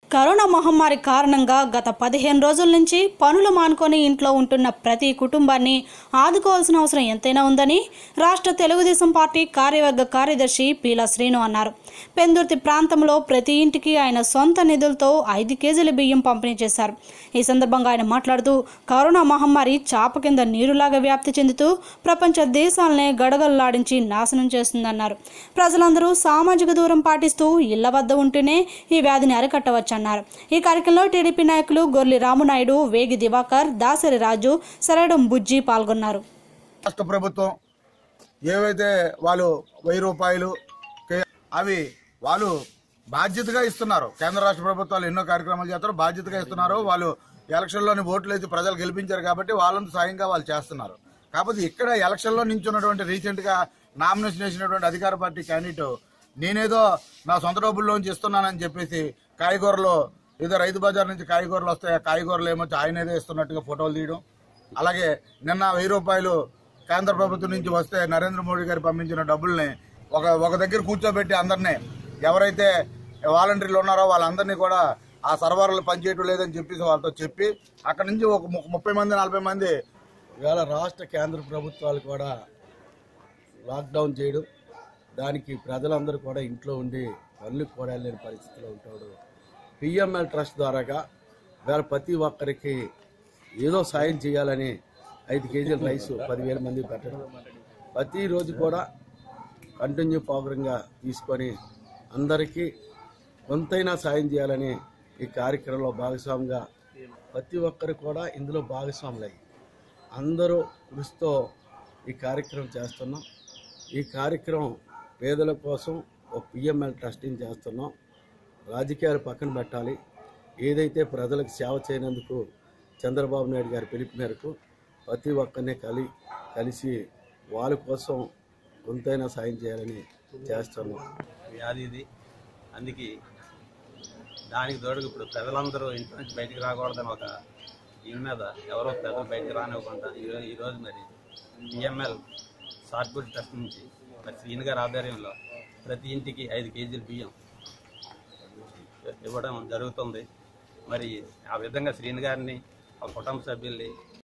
corona మహమ్మారి కారణంగా గత పదిహేను రోజుల నుంచి పనులు మానుకొని ఇంట్లో ఉంటున్న ప్రతి కుటుంబాన్ని ఆదుకోవాల్సిన అవసరం ఎంతైనా ఉందని రాష్ట్ర తెలుగుదేశం పార్టీ కార్యవర్గ కార్యదర్శి పీలా శ్రీను అన్నారు పెందుర్తి ప్రాంతంలో ప్రతి ఇంటికి ఆయన సొంత నిధులతో ఐదు కేజీల బియ్యం పంపిణీ చేశారు ఈ సందర్భంగా ఆయన మాట్లాడుతూ కరోనా మహమ్మారి చాప కింద నీరులాగా వ్యాప్తి చెందుతూ ప్రపంచ దేశాలనే గడగల్లాడించి నాశనం చేస్తుందన్నారు ప్రజలందరూ సామాజిక దూరం పాటిస్తూ ఇళ్ల వద్ద ఉంటేనే ఈ వ్యాధిని అరికట్టవచ్చన్నారు ఈ కార్యక్రమంలో టీడీపీ నాయకులు గొర్లి రామునాయుడు వేగి దివాకర్ దాసరి రాజు సరడం బుజ్జి పాల్గొన్నారు రాష్ట్ర ప్రభుత్వం ఏవైతే వాళ్ళు వెయ్యి రూపాయలు కే- అవి వాళ్ళు బాధ్యతగా ఇస్తున్నారు కేంద్ర రాష్ట్ర ప్రభుత్వాలు ఎన్నో కార్యక్రమాలు చేస్తారు బాధ్యతగా ఇస్తున్నారు వాళ్ళు ఎలక్షన్లోని ఓట్లు వేసి ప్రజలు గెలిపించారు కాబట్టి వాళ్ళంత సాయంగా వాళ్ళు చేస్తున్నారు కాకపోతే ఇక్కడ ఎలక్షన్లో నించున్నటువంటి రీసెంట్గా నామినేషన్ వేసినటువంటి అధికార పార్టీ క్యాండిడేట్ నేనేదో నా సొంత డబ్బుల్లోంచి ఇస్తున్నానని చెప్పేసి కాయగూరలు ఏదో రైతు బజార్ నుంచి కాయగూరలు వస్తాయి ఆ కాయగూరలు ఏమో ఆయన ఏదో ఇస్తున్నట్టుగా ఫోటోలు తీయడం అలాగే నిన్న వెయ్యి రూపాయలు కేంద్ర ప్రభుత్వం నుంచి వస్తే నరేంద్ర మోడీ గారు పంపించిన డబ్బుల్ని ఒక ఒక దగ్గర కూర్చోబెట్టి అందరినీ ఎవరైతే వాలంటీర్లు ఉన్నారో వాళ్ళందరినీ కూడా ఆ సర్వర్లు పనిచేయటం లేదని చెప్పేసి వాళ్ళతో చెప్పి అక్కడ నుంచి ఒక ము- ముప్పై మంది నలభై మంది ఇవాళ రాష్ట్ర కేంద్ర ప్రభుత్వాలు కూడా లాక్డౌన్ చేయడం దానికి ప్రజలందరూ కూడా ఇంట్లో ఉండి పనులు కూడా లేని పరిస్థితిలో ఉంటాడు పిఎంఎల్ ట్రస్ట్ ద్వారాగా ఇవాళ ప్రతి ఒక్కరికి ఏదో సాయం చేయాలని ఐదు కేజీల రైస్ పదివేల మంది పెట్టడం ప్రతిరోజు కూడా కంటిన్యూ ప్రోగ్రాంగా తీసుకొని అందరికీ కొంతైనా సాయం చేయాలని ఈ కార్యక్రమంలో భాగస్వామిగా ప్రతి ఒక్కరు కూడా ఇందులో భాగస్వాములయ్యి అందరూ కృషితో ఈ కార్యక్రమం చేస్తున్నాం ఈ కార్యక్రమం పేదల కోసం ఒక పిఎంఎల్ ట్రస్టింగ్ చేస్తున్నాం రాజకీయాలు పక్కన పెట్టాలి ఏదైతే ప్రజలకు సేవ చేయనందుకు చంద్రబాబు నాయుడు గారి పిలుపు మేరకు ప్రతి ఒక్కరిని కలి కలిసి వాళ్ళ కోసం కొంతైనా సాయం చేయాలని చేస్తున్నాం వ్యాధి ఇది అందుకే దానికి తోడుగా ఇప్పుడు ప్రజలందరూ ఇంటి నుంచి బయటికి రాకూడదని ఒక దీని మీద ఎవరో ప్రజలు బయటికి రానివ్వకుండా ఈరోజు ఈరోజు మరి పిఎంఎల్ షార్ట్పుట్ ట్రస్ట్ నుంచి మరి శ్రీని గారి ఆధ్వర్యంలో ప్రతి ఇంటికి ఐదు కేజీల బియ్యం ఇవ్వడం జరుగుతుంది మరి ఆ విధంగా శ్రీని గారిని ఆ కుటుంబ సభ్యుల్ని